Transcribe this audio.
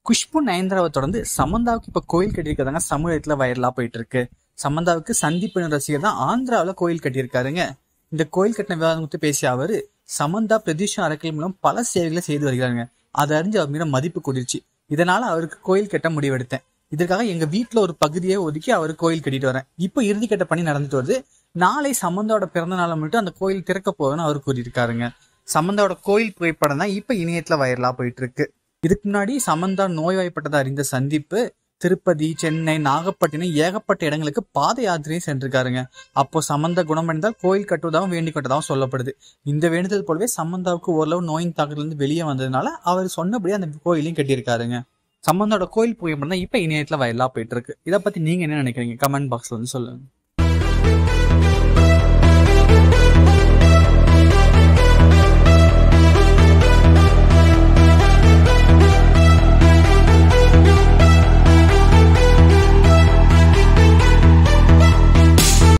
குஷ்பு நயன்தாராவை தொடர்ந்து சமந்தாவுக்கு இப்ப கோயில் கட்டியிருக்கிறதாங்க சமூகத்துல வைரலா போயிட்டு இருக்கு சமந்தாவுக்கு சந்தீப் என்ற ரசிகர் தான் ஆந்திராவில் கோயில் கட்டியிருக்காருங்க இந்த கோயில் கட்டின விவாதம் குறித்து பேசிய அவரு சமந்தா பிரதிஷா அறக்கல் மூலம் பல சேவைகளை செய்து வருகிறாருங்க அதை அறிஞ்சு அவர் மீது மதிப்பு கூடிருச்சு இதனால அவருக்கு கோயில் கட்ட முடிவெடுத்தேன் இதற்காக எங்க வீட்டுல ஒரு பகுதியை ஒதுக்கி அவர் கோயில் கட்டிட்டு வரேன் இப்போ இறுதி கட்ட பணி நடந்துட்டு வருது நாளை சமந்தாவோட பிறந்த நாளை மட்டும் அந்த கோயில் திறக்க போகுதுன்னு அவர் கூறியிருக்காருங்க சமந்தாவோட கோயில் புகைப்படம் தான் இப்ப இணையத்துல வைரலா போயிட்டு இருக்கு இதுக்கு முன்னாடி சமந்தா நோய்வாய்ப்பட்டதை அறிந்த சந்திப்பு திருப்பதி சென்னை நாகப்பட்டினம் ஏகப்பட்ட இடங்களுக்கு பாத யாத்திரையும் சென்றிருக்காருங்க அப்போ சமந்தா குணமடைந்தால் கோயில் கட்டுவதாகவும் வேண்டிக் கொண்டதாகவும் சொல்லப்படுது இந்த வேண்டுதல் போலவே சமந்தாவுக்கு ஓரளவு நோயின் தாக்கத்திலிருந்து வெளியே வந்ததுனால அவர் சொன்னபடி அந்த கோயிலையும் கட்டியிருக்காருங்க சமந்தாவோட கோயில் புகைப்படம் தான் இப்ப இணையத்துல வயலா போயிட்டு இருக்கு இதை பத்தி நீங்க என்ன நினைக்கிறீங்க கமெண்ட் பாக்ஸ்ல வந்து சொல்லுங்க